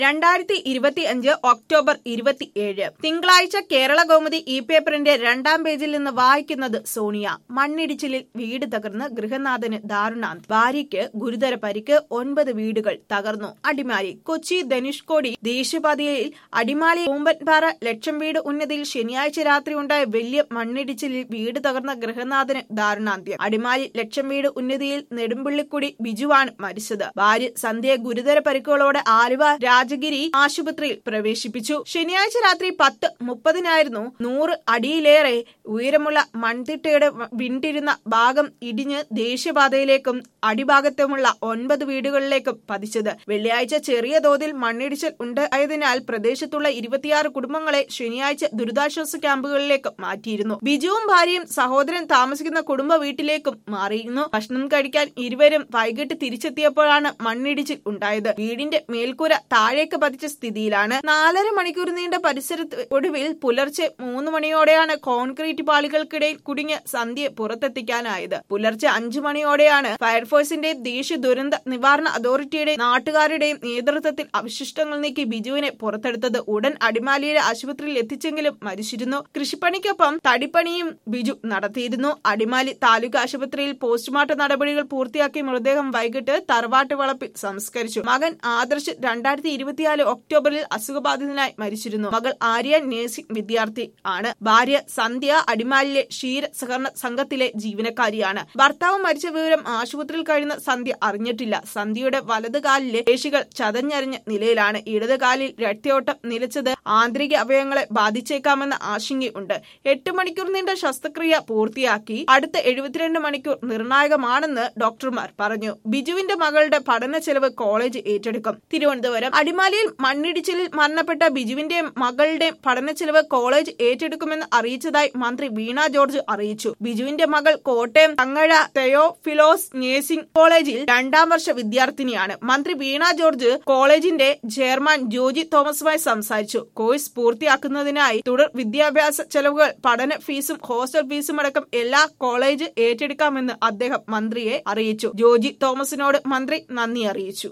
രണ്ടായിരത്തി ഇരുപത്തി അഞ്ച് ഒക്ടോബർ ഇരുപത്തിയേഴ് തിങ്കളാഴ്ച കേരള കൗമുദി ഇ പേപ്പറിന്റെ രണ്ടാം പേജിൽ നിന്ന് വായിക്കുന്നത് സോണിയ മണ്ണിടിച്ചിലിൽ വീട് തകർന്ന് ഗൃഹനാഥന് ദാരുണാന്ത് ഭാര്യയ്ക്ക് ഗുരുതര പരിക്ക് ഒൻപത് വീടുകൾ തകർന്നു അടിമാലി കൊച്ചി ധനുഷ്കോടി ദേശീയപാതയിൽ അടിമാലി പൂമ്പൻപാറ ലക്ഷം വീട് ഉന്നതിയിൽ ശനിയാഴ്ച രാത്രി ഉണ്ടായ വലിയ മണ്ണിടിച്ചിലിൽ വീട് തകർന്ന ഗൃഹനാഥന് ദാരുണാന്ത്യം അടിമാലി ലക്ഷം വീട് ഉന്നതിയിൽ നെടുമ്പള്ളിക്കുടി ബിജുവാണ് മരിച്ചത് ഭാര്യ സന്ധ്യയെ ഗുരുതര പരിക്കുകളോടെ ആലുവ രാജഗിരി ആശുപത്രിയിൽ പ്രവേശിപ്പിച്ചു ശനിയാഴ്ച രാത്രി പത്ത് മുപ്പതിനായിരുന്നു നൂറ് അടിയിലേറെ ഉയരമുള്ള മൺതിട്ടയുടെ വിണ്ടിരുന്ന ഭാഗം ഇടിഞ്ഞ് ദേശീയപാതയിലേക്കും അടിഭാഗത്തുമുള്ള ഒൻപത് വീടുകളിലേക്കും പതിച്ചത് വെള്ളിയാഴ്ച ചെറിയ തോതിൽ മണ്ണിടിച്ചിൽ ഉണ്ടായതിനാൽ പ്രദേശത്തുള്ള ഇരുപത്തിയാറ് കുടുംബങ്ങളെ ശനിയാഴ്ച ദുരിതാശ്വാസ ക്യാമ്പുകളിലേക്ക് മാറ്റിയിരുന്നു ബിജുവും ഭാര്യയും സഹോദരൻ താമസിക്കുന്ന കുടുംബ വീട്ടിലേക്കും മാറിയിരുന്നു ഭക്ഷണം കഴിക്കാൻ ഇരുവരും വൈകിട്ട് തിരിച്ചെത്തിയപ്പോഴാണ് മണ്ണിടിച്ചിൽ ഉണ്ടായത് വീടിന്റെ മേൽക്കൂര താഴേക്ക് പതിച്ച സ്ഥിതിയിലാണ് നാലര മണിക്കൂർ നീണ്ട പരിസരത്ത് ഒടുവിൽ പുലർച്ചെ മൂന്ന് മണിയോടെയാണ് കോൺക്രീറ്റ് പാളികൾക്കിടയിൽ കുടുങ്ങിയ സന്ധ്യ പുറത്തെത്തിക്കാനായത് പുലർച്ചെ അഞ്ചു മണിയോടെയാണ് ഫയർഫോഴ്സിന്റെയും ദേശീയ ദുരന്ത നിവാരണ അതോറിറ്റിയുടെയും നാട്ടുകാരുടെയും നേതൃത്വത്തിൽ അവശിഷ്ടങ്ങൾ നീക്കി ബിജുവിനെ പുറത്തെടുത്തത് ഉടൻ അടിമാലിയിലെ ആശുപത്രിയിൽ എത്തിച്ചെങ്കിലും മരിച്ചിരുന്നു കൃഷിപ്പണിക്കൊപ്പം തടിപ്പണിയും ബിജു നടത്തിയിരുന്നു അടിമാലി താലൂക്ക് ആശുപത്രിയിൽ പോസ്റ്റ്മോർട്ടം നടപടികൾ പൂർത്തിയാക്കി മൃതദേഹം വൈകിട്ട് തറവാട്ട് വളപ്പിൽ സംസ്കരിച്ചു മകൻ ആദർശ് രണ്ടായിരത്തി ഇരുപത്തിനാല് ഒക്ടോബറിൽ അസുഖബാധിതനായി മരിച്ചിരുന്നു മകൾ ആര്യ നഴ്സിംഗ് വിദ്യാർത്ഥി ആണ് ഭാര്യ സന്ധ്യ അടിമാലിലെ ക്ഷീര സഹകരണ സംഘത്തിലെ ജീവനക്കാരിയാണ് ഭർത്താവ് മരിച്ച വിവരം ആശുപത്രിയിൽ കഴിയുന്ന സന്ധ്യ അറിഞ്ഞിട്ടില്ല സന്ധ്യയുടെ വലത് കാലിലെ പേശികൾ ചതഞ്ഞരിഞ്ഞ നിലയിലാണ് ഇടത് കാലിൽ രക്തയോട്ടം നിലച്ചത് ആന്തരിക അവയവങ്ങളെ ബാധിച്ചേക്കാമെന്ന ആശങ്കയുണ്ട് എട്ട് മണിക്കൂർ നീണ്ട ശസ്ത്രക്രിയ പൂർത്തിയാക്കി അടുത്ത എഴുപത്തിരണ്ട് മണിക്കൂർ നിർണായകമാണെന്ന് ഡോക്ടർമാർ പറഞ്ഞു ബിജുവിന്റെ മകളുടെ പഠന ചെലവ് കോളേജ് ഏറ്റെടുക്കും തിരുവനന്തപുരം അടിമാലിയിൽ മണ്ണിടിച്ചിലിൽ മരണപ്പെട്ട ബിജുവിന്റെ മകളുടെ പഠന ചെലവ് കോളേജ് ഏറ്റെടുക്കുമെന്ന് അറിയിച്ചതായി മന്ത്രി വീണ ജോർജ് അറിയിച്ചു ബിജുവിന്റെ മകൾ കോട്ടയം തങ്ങഴ തെയോഫിലോസ് നഴ്സിംഗ് കോളേജിൽ രണ്ടാം വർഷ വിദ്യാർത്ഥിനിയാണ് മന്ത്രി വീണ ജോർജ് കോളേജിന്റെ ചെയർമാൻ ജോജി തോമസുമായി സംസാരിച്ചു കോഴ്സ് പൂർത്തിയാക്കുന്നതിനായി തുടർ വിദ്യാഭ്യാസ ചെലവുകൾ പഠന ഫീസും ഹോസ്റ്റൽ ഫീസും അടക്കം എല്ലാ കോളേജ് ഏറ്റെടുക്കാമെന്ന് അദ്ദേഹം മന്ത്രിയെ അറിയിച്ചു ജോജി തോമസിനോട് മന്ത്രി നന്ദി അറിയിച്ചു